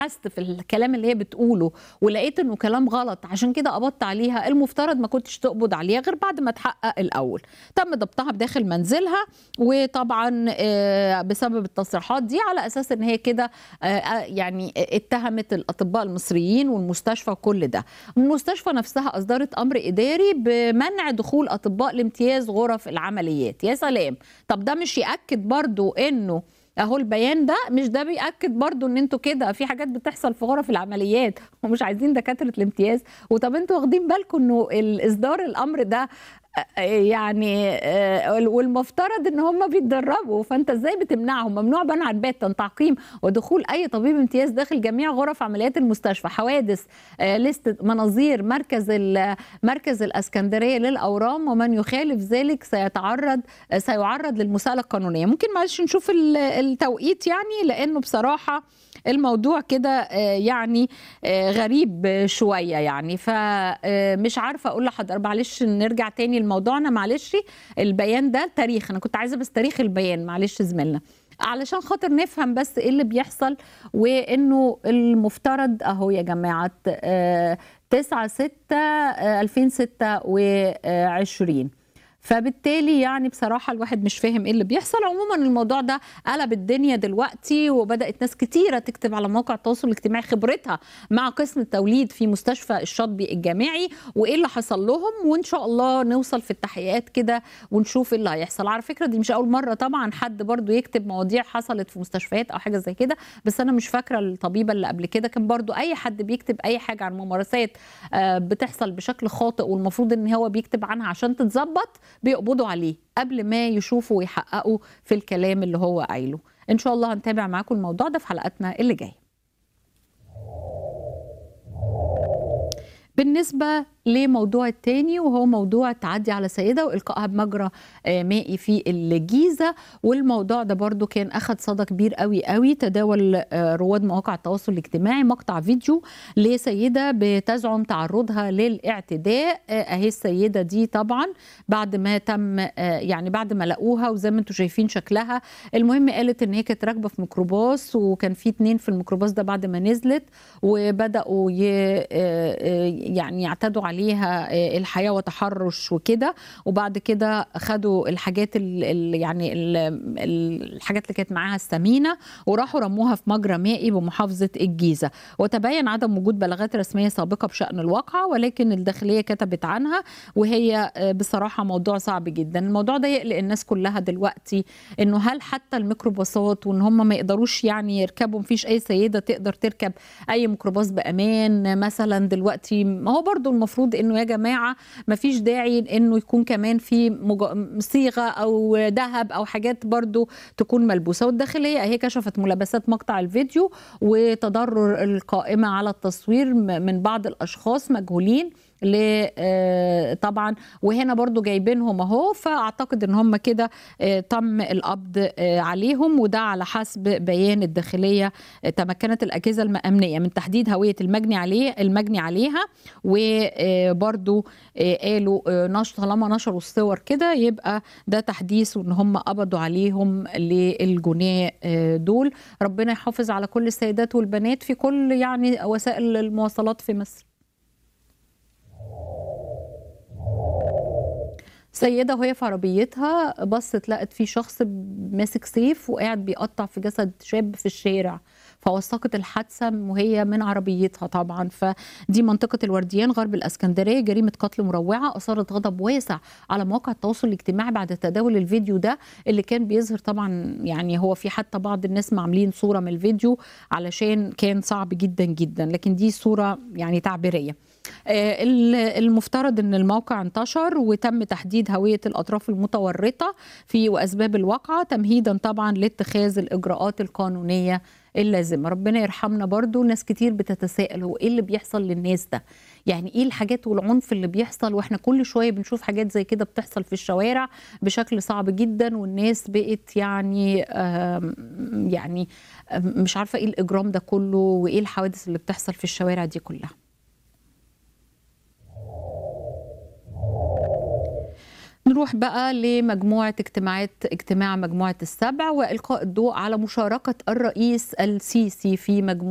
بحثت في الكلام اللي هي بتقوله ولقيت انه كلام غلط عشان كده قبضت عليها المفترض ما كنتش تقبض عليها غير بعد ما تحقق الاول تم ضبطها بداخل منزلها وطبعا آه، بسبب التصريحات دي على اساس ان هي كده آه، آه، يعني اتهمت الاطباء المصريين والمستشفى وكل ده المستشفى نفسها اصدرت امر اداري بمنع دخول اطباء لامتياز غرف العمليات يا سلام طب ده مش ياكد برضو انه اهو البيان ده مش ده بياكد برضو ان انتوا كده في حاجات بتحصل في غرف العمليات ومش عايزين دكاتره الامتياز وطب انتوا واخدين بالكم انه الاصدار الامر ده آه، يعني آه، والمفترض ان هم بيتدربوا فانت ازاي بتمنعهم ممنوع منع باتا تعقيم ودخول اي طبيب امتياز داخل جميع غرف عمليات المستشفى حوادث آه، لستة مناظير مركز ال- مركز الاسكندريه للاورام ومن يخالف ذلك سيتعرض آه، سيعرض للمساءله القانونيه ممكن معلش نشوف ال- التوقيت يعني لانه بصراحه الموضوع كده آه، يعني آه، غريب آه، شويه يعني فمش عارفه اقول لحضرتك معلش نرجع تاني لموضوعنا معلش البيان ده تاريخ انا كنت عايزه بس تاريخ البيان معلش زميلنا علشان خاطر نفهم بس ايه اللي بيحصل وانه المفترض اهو يا جماعه 9 6 2026 فبالتالي يعني بصراحة الواحد مش فاهم ايه اللي بيحصل عموما الموضوع ده قلب الدنيا دلوقتي وبدأت ناس كتيرة تكتب على مواقع التواصل الاجتماعي خبرتها مع قسم التوليد في مستشفى الشاطبي الجامعي وايه اللي حصل لهم وان شاء الله نوصل في التحقيقات كده ونشوف ايه اللي هيحصل على فكرة دي مش اول مرة طبعا حد برضو يكتب مواضيع حصلت في مستشفيات او حاجة زي كده بس انا مش فاكرة الطبيبة اللي قبل كده كان برضو اي حد بيكتب اي حاجة عن ممارسات آه، بتحصل بشكل خاطئ والمفروض ان هو بيكتب عنها عشان تتظبط بيقبضوا عليه قبل ما يشوفوا ويحققوا في الكلام اللي هو قايله ان شاء الله هنتابع معاكم الموضوع ده في حلقاتنا اللي جايه بالنسبة لموضوع التاني وهو موضوع التعدي على سيدة وإلقائها بمجرى آه، مائي في الجيزة والموضوع ده برضو كان أخد صدى كبير قوي قوي تداول آه، رواد مواقع التواصل الاجتماعي مقطع فيديو لسيدة بتزعم تعرضها للاعتداء آه، أهي السيدة دي طبعا بعد ما تم آه، يعني بعد ما لقوها وزي ما انتم شايفين شكلها المهم قالت ان هي كانت راكبه في ميكروباص وكان في اتنين في الميكروباص ده بعد ما نزلت وبداوا ي... آه، آه، يعني يعتدوا عليها آه، الحياه وتحرش وكده وبعد كده خدوا الحاجات ال... ال... يعني ال... ال- الحاجات اللي كانت معاها الثمينه وراحوا رموها في مجرى مائي بمحافظه الجيزه وتبين عدم وجود بلاغات رسميه سابقه بشان الواقعه ولكن الداخليه كتبت عنها وهي آه، بصراحه موضوع صعب جدا الموضوع ده يقلق الناس كلها دلوقتي انه هل حتى الميكروباصات وان هم ما يقدروش يعني يركبوا مفيش اي سيده تقدر تركب اي ميكروباص بامان مثلا دلوقتي ما هو برضو المفروض انه يا جماعه ما فيش داعي انه يكون كمان في مج- صيغه او ذهب او حاجات برضو تكون ملبوسه والداخليه اهي كشفت ملابسات مقطع الفيديو وتضرر القائمه على التصوير م- من بعض الاشخاص مجهولين ل آه، طبعا وهنا برضو جايبينهم اهو فاعتقد ان هم كده آه، تم القبض آه، عليهم وده على حسب بيان الداخليه آه، تمكنت الاجهزه الامنيه من تحديد هويه المجني عليه المجني عليها وبرضو قالوا آه، نشر طالما نشروا الصور كده يبقى ده تحديث وان هم قبضوا عليهم للجناه آه، دول ربنا يحافظ على كل السيدات والبنات في كل يعني وسائل المواصلات في مصر سيدة وهي في عربيتها بصت لقت في شخص ماسك سيف وقاعد بيقطع في جسد شاب في الشارع فوثقت الحادثة وهي من عربيتها طبعا فدي منطقة الورديان غرب الأسكندرية جريمة قتل مروعة أثارت غضب واسع على مواقع التواصل الاجتماعي بعد تداول الفيديو ده اللي كان بيظهر طبعا يعني هو في حتى بعض الناس عاملين صورة من الفيديو علشان كان صعب جدا جدا لكن دي صورة يعني تعبيرية آه، ال- المفترض ان الموقع انتشر وتم تحديد هويه الاطراف المتورطه في واسباب الواقعه تمهيدا طبعا لاتخاذ الاجراءات القانونيه اللازمه ربنا يرحمنا برضو ناس كتير بتتساءل هو ايه اللي بيحصل للناس ده يعني ايه الحاجات والعنف اللي بيحصل واحنا كل شويه بنشوف حاجات زي كده بتحصل في الشوارع بشكل صعب جدا والناس بقت يعني آم، يعني آم، مش عارفه ايه الاجرام ده كله وايه الحوادث اللي بتحصل في الشوارع دي كلها نروح بقى لمجموعة اجتماعات اجتماع مجموعة السبع وإلقاء الضوء على مشاركة الرئيس السيسي في مجموعة